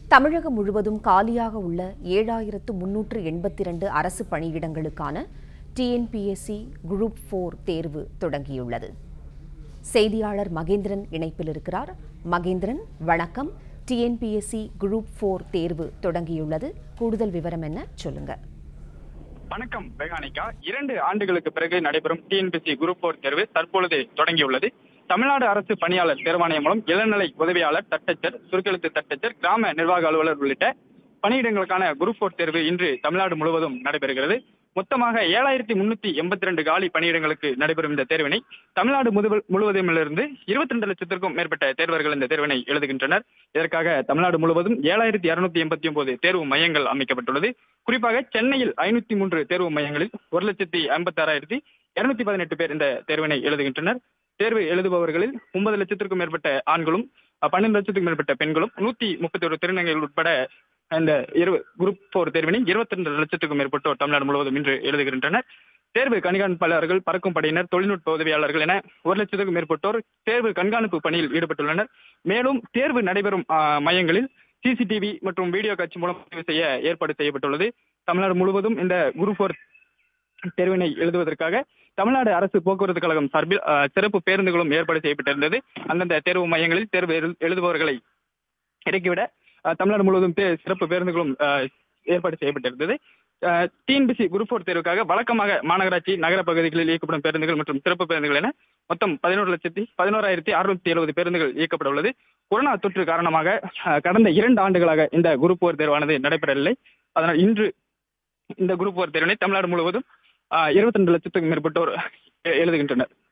தமிழகம் முழுவதும் காலியாக உள்ள ஏழாயிரத்து முன்னூற்று எண்பத்தி இரண்டு அரசு பணியிடங்களுக்கான டிஎன்பிஎஸ்சி குரூப் ஃபோர் தேர்வு தொடங்கியுள்ளது செய்தியாளர் மகேந்திரன் இணைப்பில் இருக்கிறார் மகேந்திரன் வணக்கம் டிஎன்பிஎஸ்சி குரூப் ஃபோர் தேர்வு தொடங்கியுள்ளது கூடுதல் விவரம் என்ன சொல்லுங்க வணக்கம் வெகானிகா இரண்டு ஆண்டுகளுக்கு பிறகு நடைபெறும் டிஎன்பிசி குரூப் போர் தேர்வு தற்பொழுது தொடங்கியுள்ளது தமிழ்நாடு அரசு பணியாளர் தேர்வாணையம் மூலம் இளநிலை உதவியாளர் தட்டச்சர் சுருக்கெழுத்து தட்டச்சர் கிராம நிர்வாக அலுவலர் உள்ளிட்ட பணியிடங்களுக்கான குரூப் போர் தேர்வு இன்று தமிழ்நாடு முழுவதும் நடைபெறுகிறது மொத்தமாக ஏழாயிரத்தி முன்னூத்தி எண்பத்தி ரெண்டு காலி பணியிடங்களுக்கு நடைபெறும் இந்த தேர்வினை தமிழ்நாடு முதுவ- முழுவதுமிலிருந்து இருபத்தி ரெண்டு லட்சத்திற்கும் மேற்பட்ட தேர்வர்கள் இந்த தேர்வினை எழுதுகின்றனர் இதற்காக தமிழ்நாடு முழுவதும் ஏழாயிரத்தி இருநூத்தி எண்பத்தி ஒன்பது தேர்வு மையங்கள் அமைக்கப்பட்டுள்ளது குறிப்பாக சென்னையில் ஐநூத்தி மூன்று தேர்வு மையங்களில் ஒரு லட்சத்தி ஐம்பத்தி ஆறாயிரத்தி இருநூத்தி பதினெட்டு பேர் இந்த தேர்வினை எழுதுகின்றனர் தேர்வு எழுதுபவர்களில் ஒன்பது லட்சத்திற்கும் மேற்பட்ட ஆண்களும் அஹ், பன்னெண்டு லட்சத்துக்கும் மேற்பட்ட பெண்களும் நூத்தி முப்பத்தி ஒரு திருநங்கைகள் உட்பட இந்த இரு குரூப் போர் தேர்வினை இருபத்தி ரெண்டு லட்சத்துக்கும் மேற்பட்டோர் தமிழ்நாடு முழுவதும் இன்று எழுதுகின்றனர் தேர்வு கண்காணிப்பாளர்கள் பறக்கும் படையினர் தொழில்நுட்ப உதவியாளர்கள் என ஒரு லட்சத்துக்கும் மேற்பட்டோர் தேர்வு கண்காணிப்பு பணியில் ஈடுபட்டுள்ளனர் மேலும் தேர்வு நடைபெறும் ஆஹ், மையங்களில் சிசிடிவி மற்றும் வீடியோ காட்சி மூலம் பதிவு செய்ய ஏற்பாடு செய்யப்பட்டுள்ளது தமிழ்நாடு முழுவதும் இந்த குரூப் போர் தேர்வினை எழுதுவதற்காக தமிழ்நாடு அரசு போக்குவரத்து கழகம் சார்பில் ஆஹ், சிறப்பு பேருந்துகளும் ஏற்பாடு செய்யப்பட்டிருந்தது அந்தந்த தேர்வு மையங்களில் தேர்வு எழு- எழுதுபவர்களை இறக்கிவிட ஆஹ், தமிழ்நாடு முழுவதும் தே- சிறப்பு பேருந்துகளும் ஆஹ், ஏற்பாடு செய்யப்பட்டிருந்தது டிஎன்பிசி குரூப் போர் தேர்வுக்காக வழக்கமாக மாநகராட்சி நகர பகுதிகளில் இயக்கப்படும் பேருந்துகள் மற்றும் சிறப்பு பேருந்துகள் என மொத்தம் பதினோரு லட்சத்தி பதினோராயிரத்தி அறுநூத்தி எழுபது பேருந்துகள் இயக்கப்பட உள்ளது கொரோனா தொற்று காரணமாக ஆஹ், கடந்த இரண்டு ஆண்டுகளாக இந்த குரூப் போர் தேர்வானது நடைபெறவில்லை அதனால் இன்று இந்த குரூப் போர் தேர்வினை தமிழ்நாடு முழுவதும் இருபத்தி ரெண்டு லட்சத்துக்கும் மேற்பட்டோர் எ- எழுதுகின்றனர்